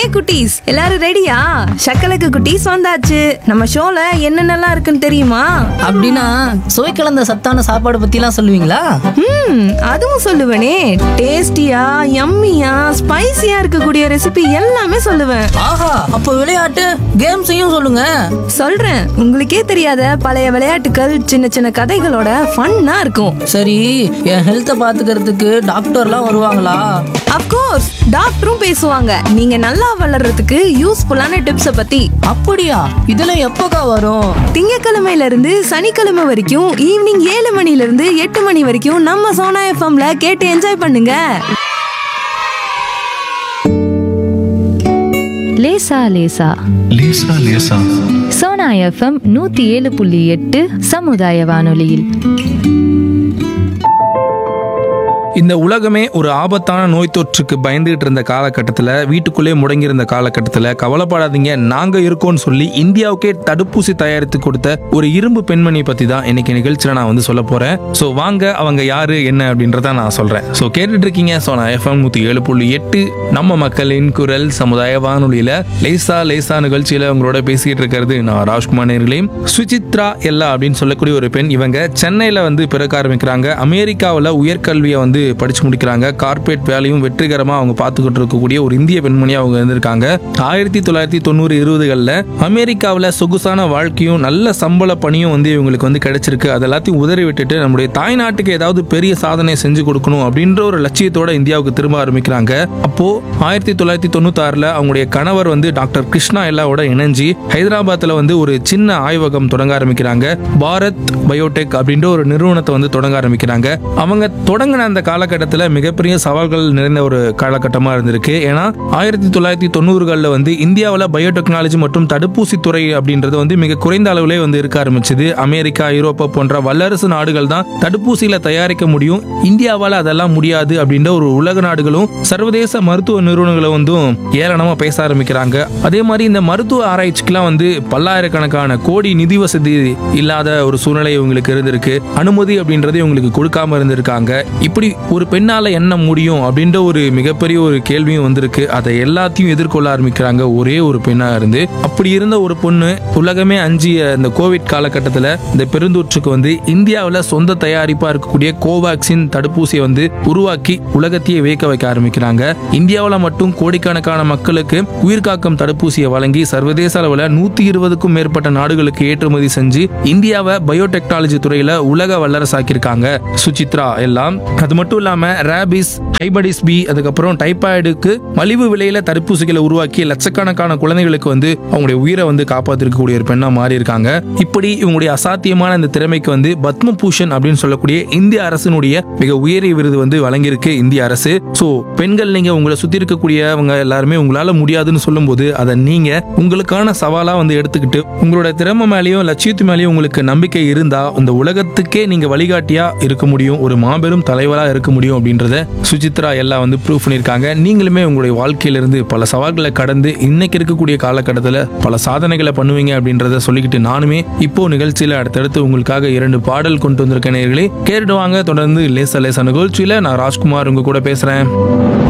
குட்டீஸ் எல்லாரும் ரெடியா சக்கலக்கு குட்டீஸ் வந்தாச்சு நம்ம ஷோல என்னென்னலாம் இருக்குன்னு தெரியுமா அப்படின்னா சுவை கலந்த சத்தான சாப்பாடு பத்திலாம் சொல்லுவீங்களா ம் அதுவும் சொல்லுவேனே டேஸ்டியா யம்மியா ஸ்பைசியா இருக்கக்கூடிய ரெசிபி எல்லாமே சொல்லுவேன் ஆஹா அப்போ விளையாட்டு கேம்ஸையும் சொல்லுங்க சொல்றேன் உங்களுக்கே தெரியாத பழைய விளையாட்டுகள் சின்ன சின்ன கதைகளோட ஃபன்னா இருக்கும் சரி என் ஹெல்த்தை பாத்துக்கிறதுக்கு டாக்டர்லாம் வருவாங்களா அப்கோர்ஸ் டாக்டரும் பேசுவாங்க நீங்க நல்லா வளர்றதுக்கு யூஸ்ஃபுல்லான டிப்ஸ பத்தி அப்படியா இதெல்லாம் எப்போக்கா வரும் திங்கக்கிழமையில இருந்து சனிக்கிழமை வரைக்கும் ஈவினிங் ஏழு மணில இருந்து எட்டு மணி வரைக்கும் நம்ம சோனா எஃப்எம்ல கேட்டு என்ஜாய் பண்ணுங்க லேசா லேசா லேசா லேசா சோனா எஃப்எம் நூத்தி ஏழு புள்ளி எட்டு சமுதாய வானொலியில் இந்த உலகமே ஒரு ஆபத்தான நோய் தொற்றுக்கு பயந்துகிட்டு இருந்த காலகட்டத்தில் வீட்டுக்குள்ளே முடங்கியிருந்த காலகட்டத்தில் கவலைப்படாதீங்க நாங்கள் இருக்கோம்னு சொல்லி இந்தியாவுக்கே தடுப்பூசி தயாரித்து கொடுத்த ஒரு இரும்பு பெண்மணி பற்றி தான் இன்னைக்கு நிகழ்ச்சியில் நான் வந்து சொல்ல போகிறேன் ஸோ வாங்க அவங்க யாரு என்ன அப்படின்றத நான் சொல்கிறேன் ஸோ கேட்டுட்டு இருக்கீங்க ஸோ நான் எஃப்எம் நூற்றி ஏழு புள்ளி எட்டு நம்ம மக்களின் குரல் சமுதாய வானொலியில் லேசா லேசா நிகழ்ச்சியில் உங்களோட பேசிக்கிட்டு இருக்கிறது நான் ராஜ்குமார் நேர்களையும் சுசித்ரா எல்லா அப்படின்னு சொல்லக்கூடிய ஒரு பெண் இவங்க சென்னையில் வந்து பிறக்க ஆரம்பிக்கிறாங்க அமெரிக்காவில் உயர்கல்வியை வந்து படிச்சு முடிக்கிறாங்க கார்ப்பரேட் வேலையும் வெற்றிகரமாக அவங்க பார்த்துக்கிட்டு இருக்கக்கூடிய ஒரு இந்திய பெண்மணியாக அவங்க இருந்திருக்காங்க ஆயிரத்தி தொள்ளாயிரத்தி தொண்ணூறு இருபதுகளில் அமெரிக்காவில் சொகுசான வாழ்க்கையும் நல்ல சம்பள பணியும் வந்து இவங்களுக்கு வந்து கிடைச்சிருக்கு அது எல்லாத்தையும் உதறி விட்டுட்டு நம்முடைய தாய்நாட்டுக்கு ஏதாவது பெரிய சாதனை செஞ்சு கொடுக்கணும் அப்படின்ற ஒரு லட்சியத்தோட இந்தியாவுக்கு திரும்ப ஆரம்பிக்கிறாங்க அப்போ ஆயிரத்தி தொள்ளாயிரத்தி தொண்ணூத்தாறுல அவங்களுடைய கணவர் வந்து டாக்டர் கிருஷ்ணா எல்லாவோட இணைஞ்சு ஹைதராபாத்ல வந்து ஒரு சின்ன ஆய்வகம் தொடங்க ஆரம்பிக்கிறாங்க பாரத் பயோடெக் அப்படின்ற ஒரு நிறுவனத்தை வந்து தொடங்க ஆரம்பிக்கிறாங்க அவங்க தொடங்கின அந்த காலகட்டத்தில் மிகப்பெரிய சவால்கள் நிறைந்த ஒரு காலகட்டமாக இருந்திருக்கு ஏன்னா ஆயிரத்தி தொள்ளாயிரத்தி தொண்ணூறுகளில் வந்து இந்தியாவில் பயோடெக்னாலஜி மற்றும் தடுப்பூசி துறை அப்படின்றது வந்து மிக குறைந்த அளவிலே வந்து இருக்க ஆரம்பிச்சது அமெரிக்கா ஐரோப்பா போன்ற வல்லரசு நாடுகள் தான் தடுப்பூசிகளை தயாரிக்க முடியும் இந்தியாவால் அதெல்லாம் முடியாது அப்படின்ற ஒரு உலக நாடுகளும் சர்வதேச மருத்துவ நிறுவனங்களும் வந்து ஏளனமா பேச ஆரம்பிக்கிறாங்க அதே மாதிரி இந்த மருத்துவ ஆராய்ச்சிக்கெல்லாம் வந்து பல்லாயிரக்கணக்கான கோடி நிதி வசதி இல்லாத ஒரு சூழ்நிலை இவங்களுக்கு இருந்திருக்கு அனுமதி அப்படின்றது இவங்களுக்கு கொடுக்காம இருந்திருக்காங்க இப்படி ஒரு பெண்ணால என்ன முடியும் அப்படின்ற ஒரு மிகப்பெரிய ஒரு கேள்வியும் வந்திருக்கு அதை எல்லாத்தையும் எதிர்கொள்ள ஆரம்பிக்கிறாங்க ஒரே ஒரு பெண்ணா இருந்து அப்படி இருந்த ஒரு பொண்ணு உலகமே அஞ்சிய இந்த கோவிட் காலகட்டத்தில் இந்த பெருந்தொற்றுக்கு வந்து இந்தியாவில் சொந்த தயாரிப்பா இருக்கக்கூடிய கோவாக்சின் தடுப்பூசியை வந்து உருவாக்கி உலகத்தையே வியக்க வைக்க ஆரம்பிக்கிறாங்க இந்தியாவில் மட்டும் கோடிக்கணக்கான மக்களுக்கு உயிர்காக்கும் தடுப்பூசியை வழங்கி சர்வதேச அளவில் நூத்தி இருபதுக்கும் மேற்பட்ட நாடுகளுக்கு ஏற்றுமதி செஞ்சு இந்தியாவை பயோடெக்னாலஜி துறையில உலக வல்லரசாக்கியிருக்காங்க சுசித்ரா எல்லாம் அது மட்டும் இல்லாம ரேபிஸ் ஹைபடிஸ் பி அதுக்கப்புறம் டைபாய்டுக்கு மலிவு விலையில தடுப்பூசிகளை உருவாக்கி லட்சக்கணக்கான குழந்தைகளுக்கு வந்து அவங்களுடைய உயிரை வந்து காப்பாத்திருக்கக்கூடிய ஒரு பெண்ணா மாறி இருக்காங்க இப்படி இவங்களுடைய அசாத்தியமான இந்த திறமைக்கு வந்து பத்ம பூஷன் அப்படின்னு சொல்லக்கூடிய இந்திய அரசினுடைய மிக உயரிய விருது வந்து வழங்கியிருக்கு இந்திய அரசு சோ பெண்கள் நீங்க உங்களை சுத்தி இருக்கக்கூடியவங்க எல்லாருமே உங்களால முடியாதுன்னு சொல்லும்போது அதை நீங்க உங்களுக்கான சவாலா வந்து எடுத்துக்கிட்டு உங்களோட திறமை மேலேயும் லட்சியத்து மேலேயும் உங்களுக்கு நம்பிக்கை இருந்தா இந்த உலகத்துக்கே நீங்க வழிகாட்டியா இருக்க முடியும் ஒரு மாபெரும் தலைவரா இருக்க முடியும் அப்படின்றத சுசித்ரா எல்லாம் வந்து ப்ரூவ் பண்ணியிருக்காங்க நீங்களுமே உங்களுடைய வாழ்க்கையிலிருந்து பல சவால்களை கடந்து இன்னைக்கு இருக்கக்கூடிய காலகட்டத்தில் பல சாதனைகளை பண்ணுவீங்க அப்படின்றத சொல்லிக்கிட்டு நானுமே இப்போ நிகழ்ச்சியில அடுத்தடுத்து உங்களுக்காக இரண்டு பாடல் கொண்டு வந்திருக்க நேயர்களே கேட்டுட்டு வாங்க தொடர்ந்து லேச லேச நிகழ்ச்சியில நான் ராஜ்குமார் உங்க கூட பேசுறேன்